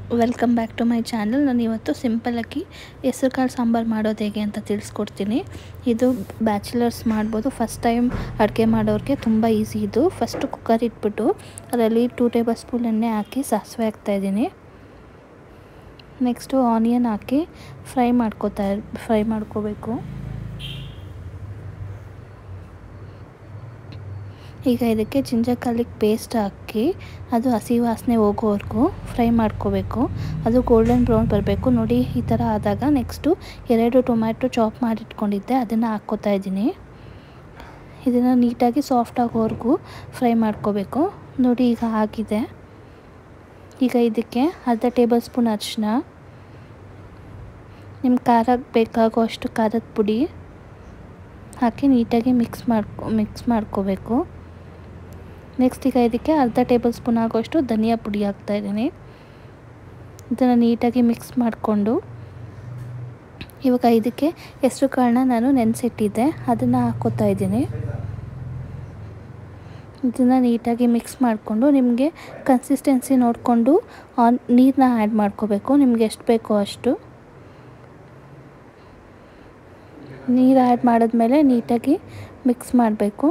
welcome back to my channel ನಾನು ಇವತ್ತು ಸಿಂಪಲ್ಲಾಗಿ ಹೆಸ್ರು ಕಾಳು ಸಾಂಬಾರು ಮಾಡೋದು ಹೇಗೆ ಅಂತ ತಿಳಿಸ್ಕೊಡ್ತೀನಿ ಇದು ಬ್ಯಾಚುಲರ್ಸ್ ಮಾಡ್ಬೋದು ಫಸ್ಟ್ ಟೈಮ್ ಅಡುಗೆ ಮಾಡೋರಿಗೆ ತುಂಬ ಈಸಿ ಇದು ಫಸ್ಟು ಕುಕ್ಕರ್ ಇಟ್ಬಿಟ್ಟು ಅದರಲ್ಲಿ ಟೂ ಟೇಬಲ್ ಸ್ಪೂನ್ ಎಣ್ಣೆ ಹಾಕಿ ಸಾಸಿವೆ ಹಾಕ್ತಾಯಿದ್ದೀನಿ ನೆಕ್ಸ್ಟು ಆನಿಯನ್ ಹಾಕಿ ಫ್ರೈ ಮಾಡ್ಕೋತಾ ಫ್ರೈ ಮಾಡ್ಕೋಬೇಕು ಈಗ ಇದಕ್ಕೆ ಜಿಂಜರ್ ಗಾರ್ಲಿಕ್ ಪೇಸ್ಟ್ ಹಾಕಿ ಅದು ಹಸಿ ವಾಸನೆ ಹೋಗೋವರೆಗೂ ಫ್ರೈ ಮಾಡ್ಕೋಬೇಕು ಅದು ಗೋಲ್ಡನ್ ಬ್ರೌನ್ ಬರಬೇಕು ನೋಡಿ ಈ ಥರ ಆದಾಗ ನೆಕ್ಸ್ಟು ಎರಡು ಟೊಮ್ಯಾಟೊ ಚಾಪ್ ಮಾಡಿಟ್ಕೊಂಡಿದ್ದೆ ಅದನ್ನು ಹಾಕ್ಕೋತಾ ಇದ್ದೀನಿ ಇದನ್ನು ನೀಟಾಗಿ ಸಾಫ್ಟ್ ಆಗೋವರೆಗೂ ಫ್ರೈ ಮಾಡ್ಕೋಬೇಕು ನೋಡಿ ಈಗ ಆಗಿದೆ ಈಗ ಇದಕ್ಕೆ ಅರ್ಧ ಟೇಬಲ್ ಸ್ಪೂನ್ ಅರಿಶಿನ ನಿಮ್ಮ ಖಾರಕ್ಕೆ ಬೇಕಾಗೋ ಅಷ್ಟು ಖಾರದ ಪುಡಿ ಹಾಕಿ ನೀಟಾಗಿ ಮಿಕ್ಸ್ ಮಾಡ್ಕೊ ಮಿಕ್ಸ್ ಮಾಡ್ಕೋಬೇಕು ನೆಕ್ಸ್ಟ್ ಈಗ ಇದಕ್ಕೆ ಅರ್ಧ ಟೇಬಲ್ ಸ್ಪೂನ್ ಆಗೋಷ್ಟು ಧನಿಯಾ ಪುಡಿ ಹಾಕ್ತಾಯಿದ್ದೀನಿ ಇದನ್ನು ನೀಟಾಗಿ ಮಿಕ್ಸ್ ಮಾಡಿಕೊಂಡು ಇವಾಗ ಇದಕ್ಕೆ ಹೆಸ್ರು ಕಾಳನ್ನ ನಾನು ನೆನೆಸಿಟ್ಟಿದ್ದೆ ಅದನ್ನು ಹಾಕ್ಕೋತಾ ಇದ್ದೀನಿ ಇದನ್ನು ನೀಟಾಗಿ ಮಿಕ್ಸ್ ಮಾಡಿಕೊಂಡು ನಿಮಗೆ ಕನ್ಸಿಸ್ಟೆನ್ಸಿ ನೋಡಿಕೊಂಡು ಆನ್ ನೀರನ್ನ ಆ್ಯಡ್ ಮಾಡ್ಕೋಬೇಕು ನಿಮ್ಗೆ ಎಷ್ಟು ಬೇಕೋ ಅಷ್ಟು ನೀರು ಆ್ಯಡ್ ಮಾಡಿದ್ಮೇಲೆ ನೀಟಾಗಿ ಮಿಕ್ಸ್ ಮಾಡಬೇಕು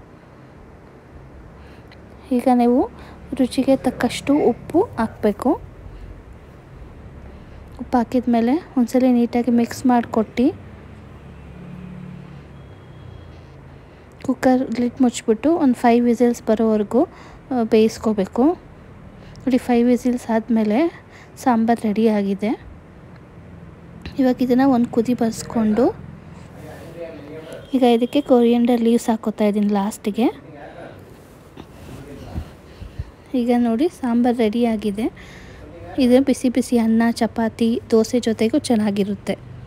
ಈಗ ನೀವು ರುಚಿಗೆ ತಕ್ಕಷ್ಟು ಉಪ್ಪು ಹಾಕಬೇಕು ಉಪ್ಪು ಹಾಕಿದ ಮೇಲೆ ಒಂದ್ಸಲ ನೀಟಾಗಿ ಮಿಕ್ಸ್ ಮಾಡಿಕೊಟ್ಟು ಕುಕ್ಕರ್ ಲಿಡ್ ಮುಚ್ಚಿಬಿಟ್ಟು ಒಂದು ಫೈವ್ ವಿಸಿಲ್ಸ್ ಬರೋವರೆಗೂ ಬೇಯಿಸ್ಕೋಬೇಕು ನೋಡಿ ಫೈವ್ ವಿಸಿಲ್ಸ್ ಆದಮೇಲೆ ಸಾಂಬಾರು ರೆಡಿ ಆಗಿದೆ ಇವಾಗ ಇದನ್ನು ಒಂದು ಕುದಿ ಬರೆಸ್ಕೊಂಡು ಈಗ ಇದಕ್ಕೆ ಕೊರಿಯಂಡರ್ ಲೀವ್ಸ್ ಹಾಕೋತಾ ಇದ್ದೀನಿ ಲಾಸ್ಟಿಗೆ ಈಗ ನೋಡಿ ಸಾಂಬಾರು ರೆಡಿಯಾಗಿದೆ ಇದು ಬಿಸಿ ಬಿಸಿ ಅನ್ನ ಚಪಾತಿ ದೋಸೆ ಜೊತೆಗೂ ಚೆನ್ನಾಗಿರುತ್ತೆ